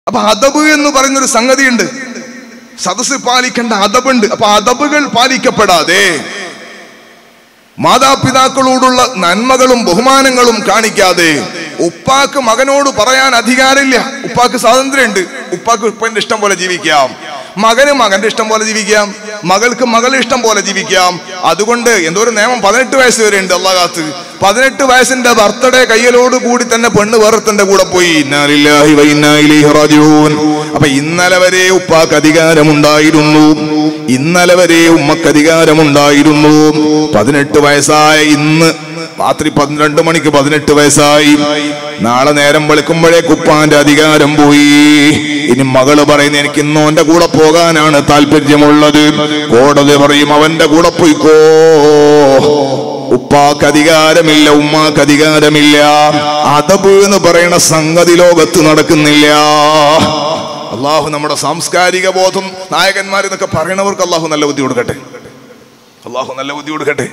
അപ്പൊ അതബ് എന്ന് പറയുന്ന ഒരു സംഗതിയുണ്ട് സദസ് പാലിക്കേണ്ട അതബുണ്ട് അപ്പൊ അതബുകൾ പാലിക്കപ്പെടാതെ മാതാപിതാക്കളോടുള്ള നന്മകളും ബഹുമാനങ്ങളും കാണിക്കാതെ ഉപ്പാക്ക് മകനോട് പറയാൻ അധികാരമില്ല ഉപ്പാക്ക് സ്വാതന്ത്ര്യമുണ്ട് ഉപ്പാക്ക് ഉപ്പന്റെ ഇഷ്ടം പോലെ ജീവിക്കാം മകന് മകന്റെ ഇഷ്ടം പോലെ ജീവിക്കാം മകൾക്ക് മകളുടെ ഇഷ്ടം പോലെ ജീവിക്കാം അതുകൊണ്ട് എന്തോ ഒരു നിയമം പതിനെട്ട് വയസ്സ് വരെ ഉണ്ട് അള്ളാഹത്ത് പതിനെട്ട് വയസ്സിന്റെ ബർത്ത്ഡേ കയ്യലോട് കൂടി തന്നെ പെണ്ണ് വേറത്തിന്റെ കൂടെ പോയി ഇന്നാ ലില്ലാഹി വ ഇന്നാ ഇലൈഹി റാജിഊൻ. അപ്പൊ ഇന്നലെ വരെ ഉപ്പാക്ക് അധികാരമുണ്ടായിരുന്നു ഇന്നലെ വരെ ഉമ്മക്ക് അധികാരമുണ്ടായിരുന്നു പതിനെട്ട് വയസ്സായ ഇന്ന് രാത്രി പന്ത്രണ്ട് മണിക്ക് പതിനെട്ട് വയസ്സായി നാളെ നേരം വെളുക്കുമ്പോഴേക്ക് ഉപ്പാന്റെ അധികാരം പോയി ഇനി മകള് പറയുന്ന എനിക്ക് ഇന്നോന്റെ കൂടെ പോകാനാണ് താല്പര്യമുള്ളത് കോടതി പറയും അവന്റെ കൂടെ പോയിക്കോ ഉപ്പാക്ക് അധികാരമില്ല ഉമ്മാക്ക് അധികാരമില്ല അതബ് എന്ന് പറയുന്ന സംഗതി ലോകത്ത് നടക്കുന്നില്ല അള്ളാഹു നമ്മുടെ സാംസ്കാരിക ബോധം നായകന്മാർ എന്നൊക്കെ പറയണവർക്ക് അള്ളാഹു നല്ല ബുദ്ധി കൊടുക്കട്ടെ അള്ളാഹു നല്ല ബുദ്ധി കൊടുക്കട്ടെ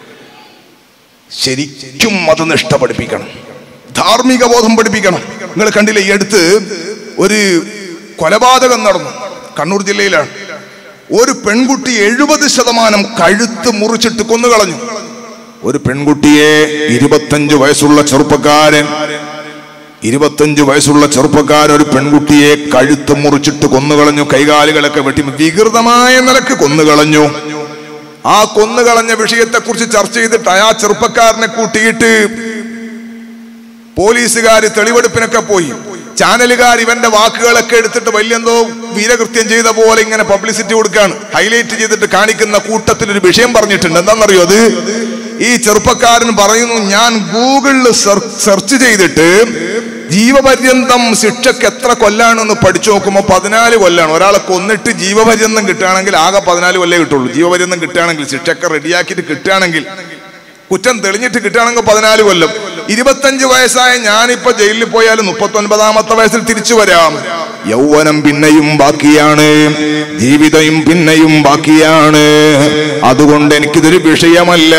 ശരിക്കും മതനിഷ്ഠ പഠിപ്പിക്കണം ധാർമ്മിക ബോധം പഠിപ്പിക്കണം നിങ്ങൾ കണ്ടില്ലേ ഈ അടുത്ത് ഒരു കൊലപാതകം നടന്നു കണ്ണൂർ ജില്ലയിലാണ് ഒരു പെൺകുട്ടി എഴുപത് ശതമാനം കഴുത്ത് മുറിച്ചിട്ട് കൊന്നുകളഞ്ഞു ഒരു പെൺകുട്ടിയെ ഇരുപത്തഞ്ച് വയസ്സുള്ള ചെറുപ്പക്കാരൻ ഇരുപത്തഞ്ച് വയസ്സുള്ള ചെറുപ്പക്കാരൻ ഒരു പെൺകുട്ടിയെ കഴുത്ത് മുറിച്ചിട്ട് കൊന്നുകളഞ്ഞു കൈകാലുകളൊക്കെ വെട്ടി വികൃതമായ നിലക്ക് കൊന്നുകളഞ്ഞു ആ കൊന്നുകളഞ്ഞ വിഷയത്തെക്കുറിച്ച് ചർച്ച ചെയ്തിട്ട് ആ ചെറുപ്പക്കാരനെ കൂട്ടിയിട്ട് പോലീസുകാർ തെളിവെടുപ്പിനൊക്കെ പോയി ചാനലുകാർ ഇവന്റെ വാക്കുകളൊക്കെ എടുത്തിട്ട് വലിയെന്തോ വീരകൃത്യം ചെയ്ത പോലെ ഇങ്ങനെ പബ്ലിസിറ്റി കൊടുക്കാണ് ഹൈലൈറ്റ് ചെയ്തിട്ട് കാണിക്കുന്ന കൂട്ടത്തിൽ ഒരു വിഷയം പറഞ്ഞിട്ടുണ്ട് എന്താണെന്നറിയോ അത് ഈ ചെറുപ്പക്കാരൻ പറയുന്നു ഞാൻ ഗൂഗിളിൽ സെർച്ച് ചെയ്തിട്ട് ജീവപര്യന്തം ശിക്ഷക്ക് എത്ര കൊല്ലാണെന്ന് പഠിച്ചു നോക്കുമ്പോൾ പതിനാല് കൊല്ലാണ് ഒരാളെ കൊന്നിട്ട് ജീവപര്യന്തം കിട്ടുകയാണെങ്കിൽ ആകെ പതിനാല് കൊല്ലേ കിട്ടുള്ളൂ ജീവപര്യന്തം കിട്ടുകയാണെങ്കിൽ ശിക്ഷയൊക്കെ റെഡിയാക്കിയിട്ട് കിട്ടുകയാണെങ്കിൽ കുറ്റം തെളിഞ്ഞിട്ട് കിട്ടുകയാണെങ്കിൽ പതിനാല് കൊല്ലം ഇരുപത്തഞ്ച് വയസ്സായ ഞാനിപ്പോ ജയിലിൽ പോയാലും മുപ്പത്തൊൻപതാമത്തെ വയസ്സിൽ തിരിച്ചു വരാം യൗവനം പിന്നെയും ബാക്കിയാണ് ജീവിതം പിന്നെയും ബാക്കിയാണ് അതുകൊണ്ട് എനിക്കിതൊരു വിഷയമല്ല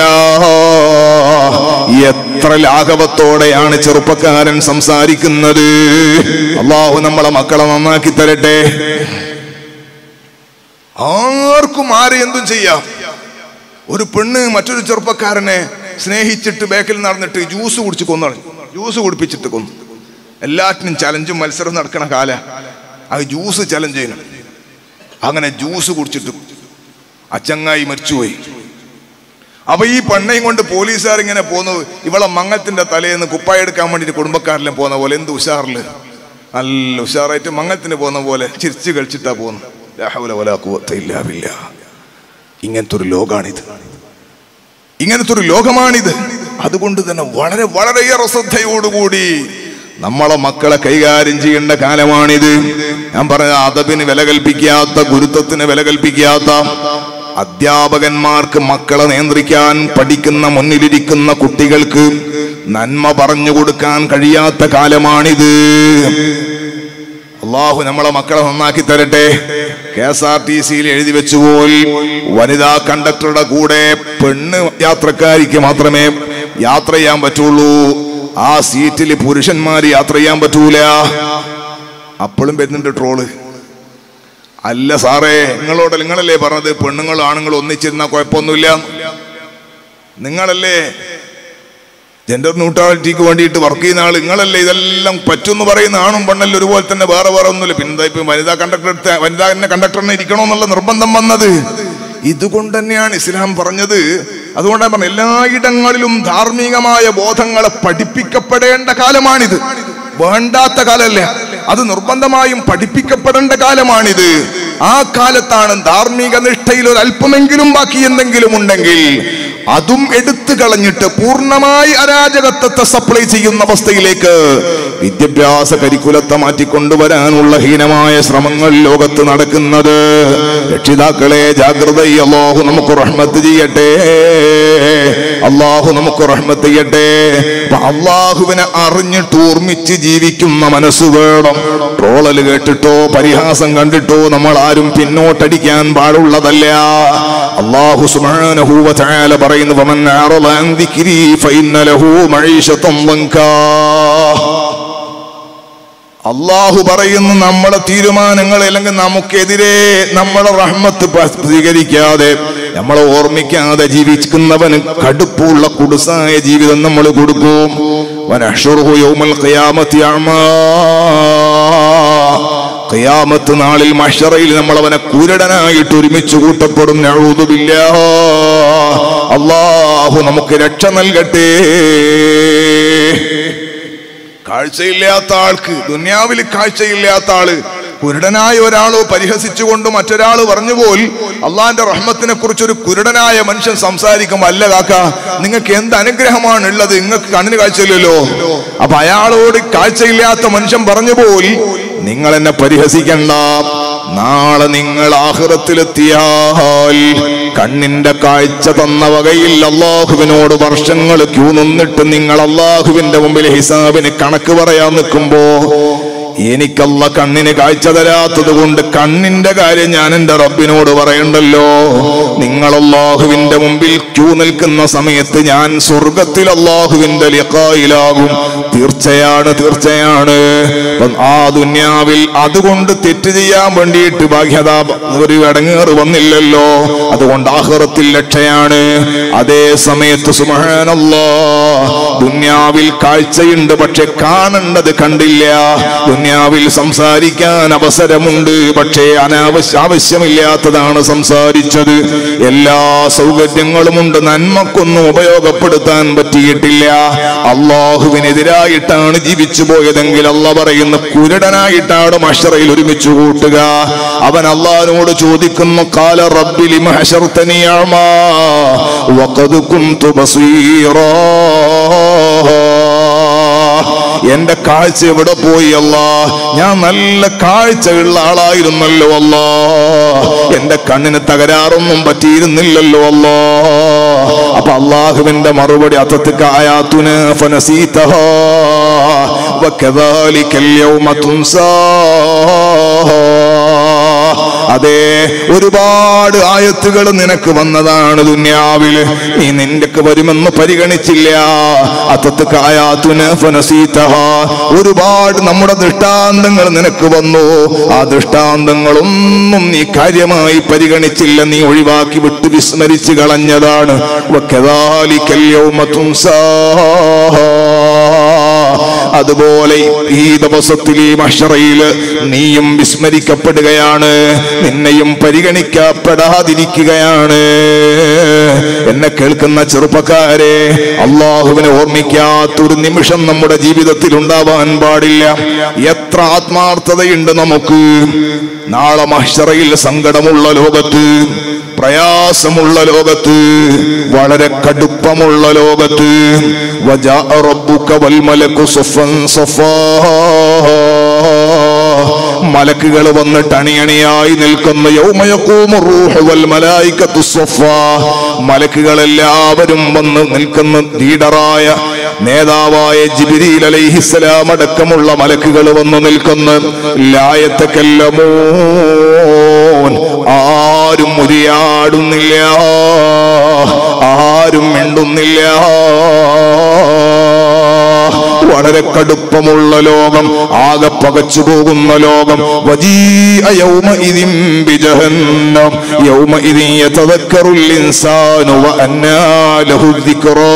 എത്ര ലാഘവത്തോടെയാണ് ചെറുപ്പക്കാരൻ സംസാരിക്കുന്നത് അള്ളാഹു നമ്മളെ മക്കളെ നന്നാക്കി തരട്ടെ ആർക്കും ആരെ എന്തും ചെയ്യാം ഒരു പെണ്ണ് മറ്റൊരു ചെറുപ്പക്കാരനെ സ്നേഹിച്ചിട്ട് ബാക്കിൽ നടന്നിട്ട് ജ്യൂസ് കുടിച്ച് കൊന്നു ജ്യൂസ് കുടിപ്പിച്ചിട്ട് കൊന്നു എല്ലാറ്റിനും ചലഞ്ചും മത്സരവും നടക്കണ കാല അത് ജ്യൂസ് ചലഞ്ച് ചെയ്യണം അങ്ങനെ ജ്യൂസ് കുടിച്ചിട്ട് അച്ചങ്ങായി മരിച്ചുപോയി അപ്പൊ ഈ പെണ്ണയും കൊണ്ട് പോലീസുകാർ ഇങ്ങനെ പോന്നു ഇവളെ മങ്ങത്തിന്റെ തലേന്ന് കുപ്പായ എടുക്കാൻ വേണ്ടിട്ട് കുടുംബക്കാരെല്ലാം പോകുന്ന പോലെ എന്ത് ഉഷാറില് നല്ല ഉഷാറായിട്ട് മങ്ങത്തിന് പോകുന്ന പോലെ ചിരിച്ചു കളിച്ചിട്ടാ പോകുന്നു ലാ ഹൗല വലാ ഖുവത്ത ഇല്ലാ ബില്ലാഹ്. ഇങ്ങനത്തെ ഒരു ലോകാണിത് ഇങ്ങനത്തെ ഒരു ലോകമാണിത് അതുകൊണ്ട് തന്നെ വളരെ വളരെയേറെ ശ്രദ്ധയോടുകൂടി നമ്മളെ മക്കളെ കൈകാര്യം ചെയ്യേണ്ട കാലമാണിത് ഞാൻ പറഞ്ഞ അതബിന് വില കൽപ്പിക്കാത്ത ഗുരുത്വത്തിന് വില കൽപ്പിക്കാത്ത അധ്യാപകന്മാർക്ക് മക്കളെ നിയന്ത്രിക്കാൻ പഠിക്കുന്ന മുന്നിലിരിക്കുന്ന കുട്ടികൾക്ക് നന്മ പറഞ്ഞു കൊടുക്കാൻ കഴിയാത്ത കാലമാണിത് അള്ളാഹു നമ്മളെ മക്കളെ നന്നാക്കി തരട്ടെ കെ എസ് ആർ ടി സിയിൽ എഴുതി വെച്ചുപോൽ വനിതാ കണ്ടക്ടറുടെ കൂടെ പെണ്ണ് യാത്രക്കാരിക്ക് മാത്രമേ യാത്ര ചെയ്യാൻ പറ്റുള്ളൂ ആ സീറ്റിൽ പുരുഷന്മാർ യാത്ര ചെയ്യാൻ പറ്റൂല അപ്പോഴും വരുന്നുണ്ട് ട്രോള് അല്ല സാറേ നിങ്ങളോട് നിങ്ങളല്ലേ പറഞ്ഞത് പെണ്ണുങ്ങളും ആണുങ്ങളും ഒന്നിച്ചിരുന്ന കുഴപ്പമൊന്നുമില്ല നിങ്ങളല്ലേ ജെൻഡർ ന്യൂട്രാലിറ്റിക്ക് വേണ്ടിയിട്ട് വർക്ക് ചെയ്യുന്ന ആൾ നിങ്ങളല്ലേ ഇതെല്ലാം പറ്റുമെന്ന് പറയുന്ന ആണും പെണ്ണല്ലേ ഒരുപോലെ തന്നെ വേറെ വേറെ ഒന്നുമില്ല പിന്നെ ഇപ്പൊ വനിതാ കണ്ടക്ടർ എടുത്ത വനിതാ തന്നെ കണ്ടക്ടറിനെ ഇരിക്കണമെന്നുള്ള നിർബന്ധം വന്നത് ഇതുകൊണ്ട് തന്നെയാണ് ഇസ്ലാം പറഞ്ഞത് അതുകൊണ്ടാണ് പറഞ്ഞത് എല്ലായിടങ്ങളിലും ധാർമ്മികമായ ബോധങ്ങളെ പഠിപ്പിക്കപ്പെടേണ്ട കാലമാണിത് വേണ്ടാത്ത കാലമല്ല അത് നിർബന്ധമായും പഠിപ്പിക്കപ്പെടേണ്ട കാലമാണിത് ആ കാലത്താണ് ധാർമ്മിക നിഷ്ഠയിൽ ഒരു അല്പമെങ്കിലും ബാക്കി എന്തെങ്കിലും ഉണ്ടെങ്കിൽ അതും എടുത്തു കളഞ്ഞിട്ട് പൂർണ്ണമായി അരാജകത്വത്തെ സപ്ലൈ ചെയ്യുന്ന അവസ്ഥയിലേക്ക് വിദ്യാഭ്യാസ കരിക്കുലത്തെ മാറ്റിക്കൊണ്ടുവരാനുള്ള ഹീനമായ ശ്രമങ്ങൾ ലോകത്ത് നടക്കുന്നത് രക്ഷിതാക്കളെ ജാഗ്രത അള്ളാഹു നമുക്ക് റഹ്മത്ത് ചെയ്യട്ടെ അള്ളാഹു നമുക്ക് റഹ്മത്ത് ചെയ്യട്ടെ അപ്പൊ അള്ളാഹുവിനെ അറിഞ്ഞിട്ട് ഓർമ്മിച്ച് ജീവിക്കുന്ന മനസ്സ് വേണം ട്രോളല് കേട്ടിട്ടോ പരിഹാസം കണ്ടിട്ടോ നമ്മൾ ആരും പിന്നോട്ടടിക്കാൻ പാടുള്ളതല്ല അള്ളാഹു സുബ്ഹാനഹു വ തആല പറയുന്നു വമൻ അറള അൻ ദിക്രി ഫഇന്ന ലഹു മഈശതൻ ദൻകാ അള്ളാഹു പറയുന്നു നമ്മുടെ തീരുമാനങ്ങൾ അല്ലെങ്കിൽ നമുക്കെതിരെ നമ്മുടെ റഹ്മത്ത് പ- സ്വീകരിക്കാതെ നമ്മളെ ഓർമ്മിക്കാതെ ജീവിക്കുന്നവന് കടുപ്പുള്ള കുടുസായ ജീവിതം നമ്മൾ കൊടുക്കും വനഹ്ഷുറുഹു യൗമൽ ഖിയാമത്തി അഅമാ. ഖിയാമത്ത് നാളിൽ മഷറയിൽ നമ്മൾ അവനെ കുരുടനായിട്ട് ഒരുമിച്ച് കൂട്ടപ്പെടും നഊദുബില്ല അള്ളാഹു നമുക്ക് രക്ഷ നൽകട്ടെ കാഴ്ചയില്ലാത്ത ആൾക്ക് ദുന്യാവിൽ കാഴ്ചയില്ലാത്ത ആള് കുരുടനായ ഒരാളോ പരിഹസിച്ചുകൊണ്ട് മറ്റൊരാൾ പറഞ്ഞു പോൽ അള്ളാന്റെ റഹ്മത്തിനെ കുറിച്ച് ഒരു കുരുടനായ മനുഷ്യൻ സംസാരിക്കുമ്പോ അല്ല കാക്ക നിങ്ങൾക്ക് എന്ത് അനുഗ്രഹമാണ് ഉള്ളത് നിങ്ങൾക്ക് കണ്ണിന് കാഴ്ചയില്ലല്ലോ അപ്പൊ അയാളോട് കാഴ്ചയില്ലാത്ത മനുഷ്യൻ പറഞ്ഞു പോൽ നിങ്ങൾ എന്നെ പരിഹസിക്കണ്ട നാളെ നിങ്ങൾ ആഹ്റത്തിലെത്തിയാൽ കണ്ണിന്റെ കാഴ്ച തന്ന വകയിൽ അള്ളാഹുവിനോട് വർഷങ്ങൾ ക്യൂ നിന്നിട്ട് നിങ്ങൾ അള്ളാഹുവിന്റെ മുമ്പിൽ ഹിസാബിന് കണക്ക് പറയാൻ നിൽക്കുമ്പോ എനിക്കല്ല കണ്ണിന് കാഴ്ച തരാത്തത് കൊണ്ട് കണ്ണിന്റെ കാര്യം ഞാൻ എന്റെ റബ്ബിനോട് പറയണ്ടല്ലോ നിങ്ങൾ അള്ളാഹുവിന്റെ മുമ്പിൽ ക്യൂ നിൽക്കുന്ന സമയത്ത് ഞാൻ സ്വർഗത്തിൽ അള്ളാഹുവിന്റെ ലിഖായിലാകും തീർച്ചയാണ് തീർച്ചയാണ് അപ്പം ആ ദുന്യാവിൽ അതുകൊണ്ട് തെറ്റ് ചെയ്യാൻ വേണ്ടിയിട്ട് ബാഹ്യത ഒരു ഇടങ്ങേറ് വന്നില്ലല്ലോ അതുകൊണ്ട് ആഹ്റത്തിൽ രക്ഷയാണ് അതേ സമയത്ത് സുമഹാനല്ലോ ദുന്യാവിൽ കാഴ്ചയുണ്ട് പക്ഷെ കാണേണ്ടത് കണ്ടില്ല ദുന്യാവിൽ സംസാരിക്കാൻ അവസരമുണ്ട് പക്ഷേ അനാവശ്യ ആവശ്യമില്ലാത്തതാണ് സംസാരിച്ചത് എല്ലാ സൗകര്യങ്ങളുമുണ്ട് നന്മക്കൊന്നും ഉപയോഗപ്പെടുത്താൻ പറ്റിയിട്ടില്ല അള്ളാഹുവിനെതിരായിട്ടാണ് ജീവിച്ചു പോയതെങ്കിൽ അല്ല പറയുന്ന കുരുടനായിട്ടാണ് മഷറയിൽ ഒരുമിച്ച് കൂട്ടുക അവൻ അള്ളാഹിനോട് ചോദിക്കുന്നു കാല റബ്ബിലി മഹശർത്തനിയാമാ വഖദ് കുന്തു ബസീറാ എന്റെ കാഴ്ച എവിടെ പോയി അല്ല ഞാൻ നല്ല കാഴ്ചയുള്ള ആളായിരുന്നല്ലോ അല്ല എന്റെ കണ്ണിന് തകരാറൊന്നും പറ്റിയിരുന്നില്ലല്ലോ അല്ല അപ്പൊ അള്ളാഹുവിന്റെ മറുപടി അത്തത്തിക്ക് ആയാത്തുന് ഫനസീതഹ وكذلك اليوم تنسى അതെ ഒരുപാട് ആയത്തുകൾ നിനക്ക് വന്നതാണ് ദുന്യാവില് നീ നിന്റെക്ക് വരുമെന്ന് പരിഗണിച്ചില്ല അത്തത്ത് ആയാത്തുന് ഫനസീതഹ ഒരുപാട് നമ്മുടെ ദൃഷ്ടാന്തങ്ങൾ നിനക്ക് വന്നു ആ ദൃഷ്ടാന്തങ്ങളൊന്നും നീ കാര്യമായി പരിഗണിച്ചില്ല നീ ഒഴിവാക്കി വിട്ട് വിസ്മരിച്ച് കളഞ്ഞതാണ് വക്കദാലിക്കൽ യൗമ തുൻസാ അതുപോലെ ഈ ദിവസത്തിൽ ഈ മഷറയില് നീയും വിസ്മരിക്കപ്പെടുകയാണ് നിന്നെയും പരിഗണിക്കപ്പെടാതിരിക്കുകയാണ് എന്നെ കേൾക്കുന്ന ചെറുപ്പക്കാരെ അള്ളാഹുവിനെ ഓർമ്മിക്കാത്തൊരു നിമിഷം നമ്മുടെ ജീവിതത്തിൽ ഉണ്ടാവാൻ പാടില്ല എത്ര ആത്മാർത്ഥതയുണ്ട് നമുക്ക് നാളെ മഷറയിൽ സങ്കടമുള്ള ലോകത്ത് പ്രയാസമുള്ള ലോകത്ത് വളരെ കടുപ്പമുള്ള ലോകത്ത് വജാഅ റബ്ബുക വൽ മലക്കു സഫൻ സഫാ മലക്കുകൾ വന്നിട്ട് അണിയണിയായി നിൽക്കുന്ന യൗമയഖൂമു റൂഹു വൽ മലായികത്തു സഫാ മലക്കുകൾ എല്ലാവരും വന്ന് നിൽക്കുന്ന ലീഡറായ നേതാവായ ജിബ്രീൽ അലൈഹിസ്സലാം അടക്കമുള്ള മലക്കുകൾ വന്ന് നിൽക്കുന്ന ലായത്തക്കല്ലമോ ആരും മുരിയാടുന്നില്ല ആരും മിണ്ടുന്നില്ല വളരെ കടുപ്പമുള്ള ലോകം ആകെ പകച്ചു പോകുന്ന ലോകം വജീഅ യൗമഇദിൻ ബിജഹന്നം യൗമഇദിൻ യതദക്കറുൽ ഇൻസാനു വഅന്നാ ലഹു ദിക്റാ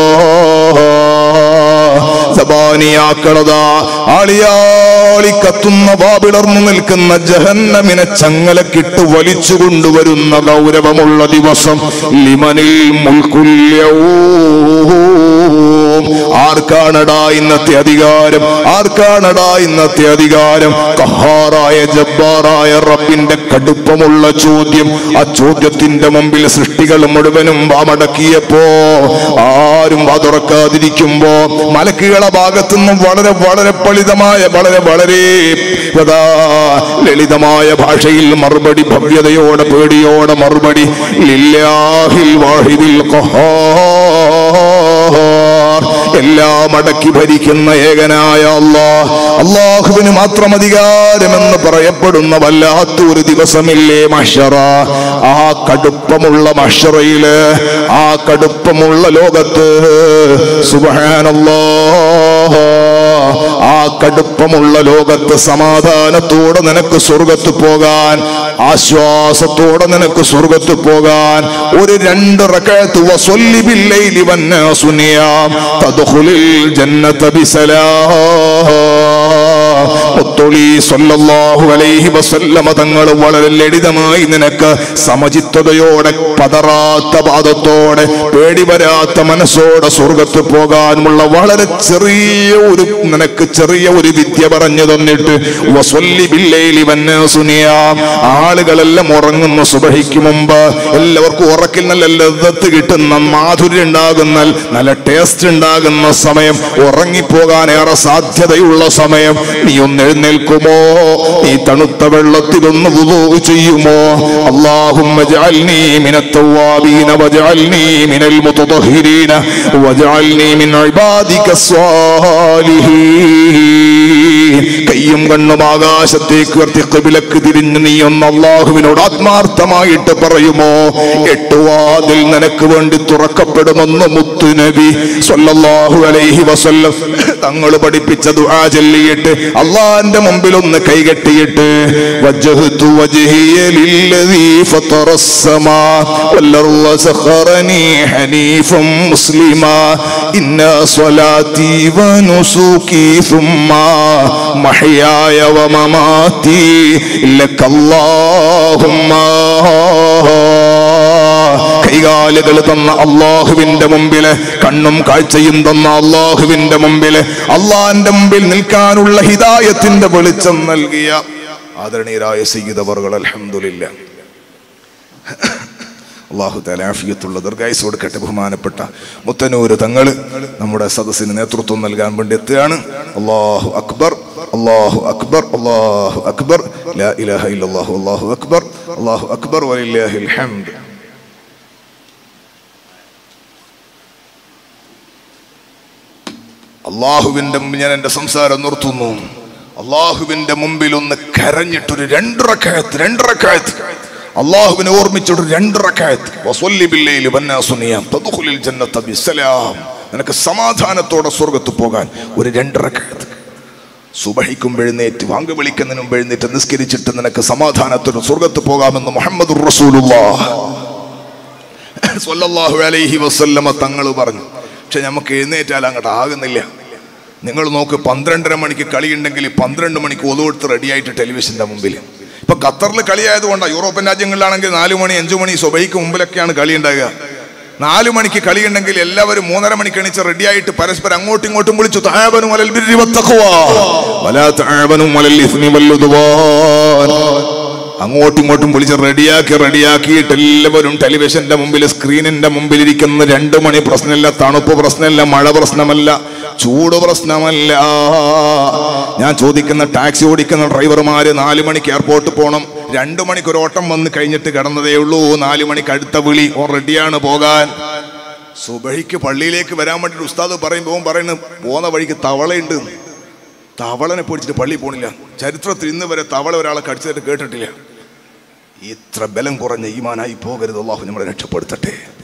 സബാനിയാക്കളതാ ആളിയാളി കത്തുന്ന വാവിളർന്നു നിൽക്കുന്ന ജഹന്നമിനെ ചങ്ങലക്കിട്ട് വലിച്ചു കൊണ്ടുവരുന്ന ഗൗരവമുള്ള ദിവസം ലിമനിൽ മുൽക്കുല്യവും ആർക്കാണടാ ഇന്നത്തെ അധികാരം ആർക്കാണടാ ഇന്നത്തെ അധികാരം കഹാറായ ജബ്ബാറായ റബ്ബിന്റെ കടുപ്പമുള്ള ചോദ്യം ആ ചോദ്യത്തിന്റെ മുമ്പിൽ സൃഷ്ടികൾ മുഴുവനും വാമടക്കിയപ്പോ ആരും വാതുറക്കാതിരിക്കുമ്പോ മലക്കുകളെ ഭാഗത്തുനിന്നും വളരെ വളരെ ഫലിതമായ വളരെ വളരെ യഥാ ലളിതമായ ഭാഷയിൽ മറുപടി ഭവ്യതയോടെ പേടിയോടെ മറുപടി ലില്ലാഹിൽ വാഹിദിൽ ഖഹാർ എല്ലാം അടക്കി ഭരിക്കുന്ന ഏകനായ അള്ളാഹ് അള്ളാഹുവിന് മാത്രം അധികാരമെന്ന് പറയപ്പെടുന്ന വല്ലാത്ത ഒരു ദിവസമില്ലേ മഷറ ആ കടുപ്പമുള്ള മഷറയില് ആ കടുപ്പമുള്ള ലോകത്ത് സുബഹാനല്ലാ ആ കടുപ്പമുള്ള ലോകത്ത് സമാധാനത്തോടെ നിനക്ക് സ്വർഗത്ത് പോകാൻ ആശ്വാസത്തോടെ നിനക്ക് സ്വർഗത്ത് പോകാൻ ഒരു രണ്ട് റകഅത്ത് വസല്ലി ബില്ലൈലി വന്നാസു നിയാം തദ്ഖുലിൽ ജന്നത ബിസലാം മുത്തൊളി സല്ലല്ലാഹു അലൈഹി വസല്ലമ തങ്ങൾ വളരെ ലളിതമായി നിനക്ക് സമചിത്തതയോടെ പതറാത്ത പാദത്തോടെ പേടി വരാത്ത മനസ്സോടെ സ്വർഗത്ത് പോകാനുള്ള വളരെ ചെറിയ ഒരു നിനക്ക് ചെറിയ ഒരു വിദ്യ പറഞ്ഞു തന്നിട്ട് വസല്ലി ബില്ലൈലി വന്നാസു നിയാം ആളുകളെല്ലാം ഉറങ്ങുന്ന സുബഹിക്ക് മുമ്പ് എല്ലാവർക്കും ഉറക്കിൽ നല്ല ലദ്ദത്ത് കിട്ടുന്ന മാധുര്യം ഉണ്ടാകുന്ന നല്ല ടേസ്റ്റ് ഉണ്ടാകുന്ന സമയം ഉറങ്ങിപ്പോകാൻ ഏറെ സാധ്യതയുള്ള സമയം നീ ഒന്ന് എഴുന്നേൽക്കുമോ നീ തണുത്ത വെള്ളത്തിലൊന്ന് വുദൂ ചെയ്യുമോ اللهم اجعلني من التوابين واجعلني من المتطهرين واجعلني من عبادك الصالحين കയ്യും കണ്ണും ആകാശത്തേക്ക് ഉയർത്തി കിബിലക്ക് തിരിഞ്ഞ് നീ ഒന്ന് അള്ളാഹുവിനോട് ആത്മാർത്ഥമായിട്ട് പറയുമോ എട്ട് വാതിൽ നിനക്ക് വേണ്ടി തുറക്കപ്പെടുമെന്ന് മുത്തുനബി സ്വല്ലല്ലാഹു അലൈഹി വസല്ലം തങ്ങൾ പഠിപ്പിച്ച ദുആ ചൊല്ലിയിട്ട് അള്ളാന്റെ മുമ്പിൽ ഒന്ന് കൈകെട്ടിയിട്ട് വജ്ജഹ്തു വജ്ഹിയ ലില്ലദീ ഫത്തറസ്സമാ വല്ലർള സഖറനി ഹനീഫം മുസ്ലിമാ ഇന്ന സ്വലാത്തി വനുസുകി ثم محياي ومماتي لك اللهم കൈകാലുകൾ തന്ന അള്ളാഹുവിന്റെ മുമ്പില് കണ്ണും കാഴ്ചയും തന്ന അള്ളാഹുവിന്റെ മുമ്പില് അള്ളാഹിന്റെ മുമ്പിൽ നിൽക്കാനുള്ള ഹിദായത്തിന്റെ വെളിച്ചം നൽകിയ ആദരണീയരായ സയ്യിദവർകൾ അൽഹംദുലില്ല അള്ളാഹു തലാഫിയത്തുള്ള ദീർഘായുസ് കൊടുക്കട്ടെ ബഹുമാനപ്പെട്ട മുത്തനൂര് തങ്ങൾ നമ്മുടെ സദസ്സിന് നേതൃത്വം നൽകാൻ വേണ്ടി എത്തുകയാണ് അള്ളാഹു അക്ബർ അള്ളാഹു അക്ബർ അള്ളാഹു അക്ബർ ലാ ഇലാഹ ഇല്ലല്ലാഹു അള്ളാഹു അക്ബർ അള്ളാഹു അക്ബർ വലില്ലാഹിൽ ഹംദ് അള്ളാഹുവിന്റെ മുമ്പിൽ ഞാൻ എന്റെ സംസാരം നിർത്തുന്നു അള്ളാഹുവിന്റെ മുമ്പിൽ ഒന്ന് കരഞ്ഞിട്ടൊരു രണ്ടറക്കായത്ത് രണ്ടറക്കായത്ത് അള്ളാഹുവിനെ ഓർമ്മിച്ചൊരു രണ്ടറക്കായത്ത് വസല്ലി ബില്ലൈലി വന്നാസു നിയാം തദ്ഖുലിൽ ജന്നത ബിസ്സലാം നിനക്ക് സമാധാനത്തോടെ സ്വർഗത്ത് പോകാൻ ഒരു രണ്ടറക്കായത്ത് സുബഹിക്കും എഴുന്നേറ്റ് വാങ്ക് വിളിക്കുന്നതിന് മുമ്പ് എഴുന്നേറ്റ് നിസ്കരിച്ചിട്ട് നിനക്ക് സമാധാനത്തോടെ സ്വർഗത്ത് പോകാമെന്ന് മുഹമ്മദ് റസൂലുള്ളാഹ് സ്വല്ലല്ലാഹു അലൈഹി വസല്ലമ തങ്ങൾ പറഞ്ഞു പക്ഷെ നമുക്ക് എഴുന്നേറ്റാൽ അങ്ങോട്ട് ആകുന്നില്ല നിങ്ങൾ നോക്ക് പന്ത്രണ്ടര മണിക്ക് കളി ഉണ്ടെങ്കിൽ പന്ത്രണ്ട് മണിക്ക് ഒതുകൊടുത്ത് റെഡിയായിട്ട് ടെലിവിഷന്റെ മുമ്പിൽ ഇപ്പൊ ഖത്തറിൽ കളിയായതുകൊണ്ടാണ് യൂറോപ്യൻ രാജ്യങ്ങളിലാണെങ്കിൽ നാലു മണി അഞ്ചു മണി സ്വബൈക്ക് മുമ്പിലൊക്കെയാണ് കളി ഉണ്ടാകുക നാലു മണിക്ക് കളി ഉണ്ടെങ്കിൽ എല്ലാവരും മൂന്നര മണിക്ക് എണീച്ച് റെഡിയായിട്ട് പരസ്പരം അങ്ങോട്ടും ഇങ്ങോട്ടും വിളിച്ചു താബനും വലൽ ബിർരി വത്തഖ്വാ വലാ താബനും വലൽ ഇസ്മി വല്ലുദ്വാൻ അങ്ങോട്ടും ഇങ്ങോട്ടും വിളിച്ച് റെഡിയാക്കി റെഡിയാക്കിയിട്ട് എല്ലാവരും ടെലിവിഷന്റെ മുമ്പിൽ സ്ക്രീനിന്റെ മുമ്പിൽ ഇരിക്കുന്ന രണ്ടു മണി പ്രശ്നമില്ല തണുപ്പ് പ്രശ്നമില്ല മഴ പ്രശ്നമല്ല ചൂട് പ്രശ്നമല്ല ഞാൻ ചോദിക്കുന്ന ടാക്സി ഓടിക്കുന്ന ഡ്രൈവർമാര് നാലു മണിക്ക് എയർപോർട്ട് പോകണം രണ്ടു മണിക്ക് ഒരു ഓട്ടം വന്ന് കഴിഞ്ഞിട്ട് കിടന്നതേ ഉള്ളൂ നാലു മണിക്ക് അടുത്ത വിളി ഓ റെഡിയാണ് പോകാൻ സുബഹിക്ക് പള്ളിയിലേക്ക് വരാൻ വേണ്ടിട്ട് ഉസ്താദ് പറയുമ്പോൾ പറയുന്നത് പോകുന്ന വഴിക്ക് തവളയുണ്ട് തവളനെ പിടിച്ചിട്ട് പള്ളി പോണില്ല ചരിത്രത്തിൽ ഇന്ന് വരെ തവള ഒരാളെ കടിച്ചതായിട്ട് കേട്ടിട്ടില്ല ഇത്ര ബലം കുറഞ്ഞ ഈമാനായി പോകരുത് അള്ളാഹു നമ്മളെ രക്ഷപ്പെടുത്തട്ടെ